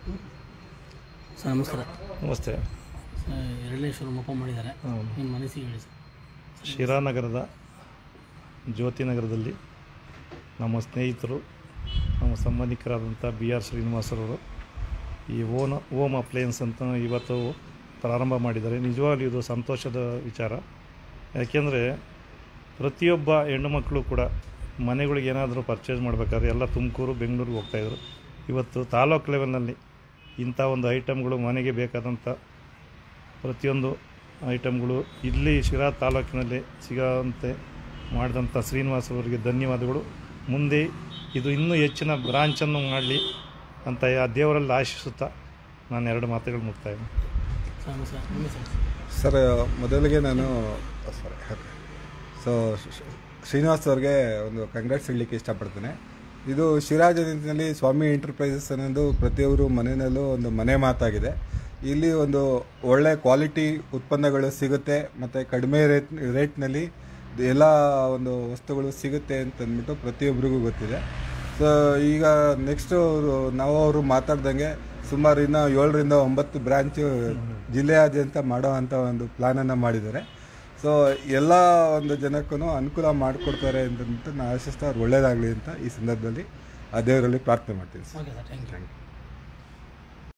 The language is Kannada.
ಸರ್ ನಮಸ್ಕಾರ ನಮಸ್ತೆ ಸರ್ ಎರಡನೇಶ್ವರ ಓಪನ್ ಮಾಡಿದ್ದಾರೆ ಹೌದು. ನಿಮ್ಮ ಮನಸ್ಸಿಗೆ ಹೇಳಿ ಸರ್ ಶಿರಾನಗರದ ಜ್ಯೋತಿನಗರದಲ್ಲಿ ನಮ್ಮ ಸ್ನೇಹಿತರು ನಮ್ಮ ಸಂಬಂಧಿಕರಾದಂಥ ಬಿ ಆರ್ ಶ್ರೀನಿವಾಸರವರು ಈ ಓನ್ ಓಮ್ ಅಪ್ಲಯನ್ಸ್ ಅಂತ ಇವತ್ತು ಪ್ರಾರಂಭ ಮಾಡಿದ್ದಾರೆ ನಿಜವಾಗ್ಲೂ ಇದು ಸಂತೋಷದ ವಿಚಾರ ಯಾಕೆಂದರೆ ಪ್ರತಿಯೊಬ್ಬ ಹೆಣ್ಣು ಮಕ್ಕಳು ಕೂಡ ಮನೆಗಳಿಗೆ ಏನಾದರೂ ಪರ್ಚೇಸ್ ಮಾಡಬೇಕಾದ್ರೆ ಎಲ್ಲ ತುಮಕೂರು ಬೆಂಗಳೂರಿಗೆ ಹೋಗ್ತಾಯಿದ್ರು ಇವತ್ತು ತಾಲೂಕು ಲೆವೆಲ್ನಲ್ಲಿ ಇಂಥ ಒಂದು ಐಟಮ್ಗಳು ಮನೆಗೆ ಬೇಕಾದಂಥ ಪ್ರತಿಯೊಂದು ಐಟಮ್ಗಳು ಇಲ್ಲಿ ಶಿರಾ ತಾಲೂಕಿನಲ್ಲಿ ಸಿಗೋಂತೆ ಮಾಡಿದಂಥ ಶ್ರೀನಿವಾಸ್ ಅವರಿಗೆ ಧನ್ಯವಾದಗಳು ಮುಂದೆ ಇದು ಇನ್ನೂ ಹೆಚ್ಚಿನ ಬ್ರಾಂಚನ್ನು ಮಾಡಲಿ ಅಂತ ಆ ದೇವರಲ್ಲಿ ಆಶಿಸುತ್ತಾ ನಾನು ಎರಡು ಮಾತುಗಳು ಮುಕ್ತಾಯ ಸರ್ ನಮಸ್ಕಾರ ನಿಮ್ಮ ಸರ್ ಸರ್ ಮೊದಲಿಗೆ ನಾನು ಸಾರಿ ಸೊ ಶ್ರೀನಿವಾಸ್ ಅವ್ರಿಗೆ ಒಂದು ಕಂಗ್ರಾಟ್ಸ್ ಹೇಳಲಿಕ್ಕೆ ಇಷ್ಟಪಡ್ತೇನೆ ಇದು ಶಿರಾಜನಿಂದಲೇ ಸ್ವಾಮಿ ಎಂಟರ್ಪ್ರೈಸಸ್ ಅನ್ನೋದು ಪ್ರತಿಯೊಬ್ಬರು ಮನೆಯಲ್ಲೂ ಒಂದು ಮನೆ ಮಾತಾಗಿದೆ ಇಲ್ಲಿ ಒಂದು ಒಳ್ಳೆ ಕ್ವಾಲಿಟಿ ಉತ್ಪನ್ನಗಳು ಸಿಗುತ್ತೆ ಮತ್ತು ಕಡಿಮೆ ರೇಟ್ ರೇಟ್ನಲ್ಲಿ ಎಲ್ಲ ಒಂದು ವಸ್ತುಗಳು ಸಿಗುತ್ತೆ ಅಂತ ಅಂದ್ಬಿಟ್ಟು ಪ್ರತಿಯೊಬ್ಬರಿಗೂ ಗೊತ್ತಿದೆ ಸೊ ಈಗ ನೆಕ್ಸ್ಟ್ ಅವರು ನಾವು ಅವರು ಮಾತಾಡ್ದಂಗೆ ಸುಮಾರು ಇನ್ನೂ ಏಳರಿಂದ ಒಂಬತ್ತು ಬ್ರಾಂಚು ಜಿಲ್ಲೆಯಾದ್ಯಂತ ಮಾಡೋ ಅಂಥ ಒಂದು ಪ್ಲಾನನ್ನು ಮಾಡಿದ್ದಾರೆ ಸೊ ಎಲ್ಲ ಒಂದು ಜನಕ್ಕೂ ಅನುಕೂಲ ಮಾಡಿಕೊಡ್ತಾರೆ ಅಂತಂದ್ಬಿಟ್ಟು ನಾನು ಆಶಿಸ್ತಾ ಅವ್ರು ಒಳ್ಳೇದಾಗಲಿ ಅಂತ ಈ ಸಂದರ್ಭದಲ್ಲಿ ಆ ದೇವರಲ್ಲಿ ಪ್ರಾರ್ಥನೆ ಮಾಡ್ತೀನಿ sir okay sir thank you thank you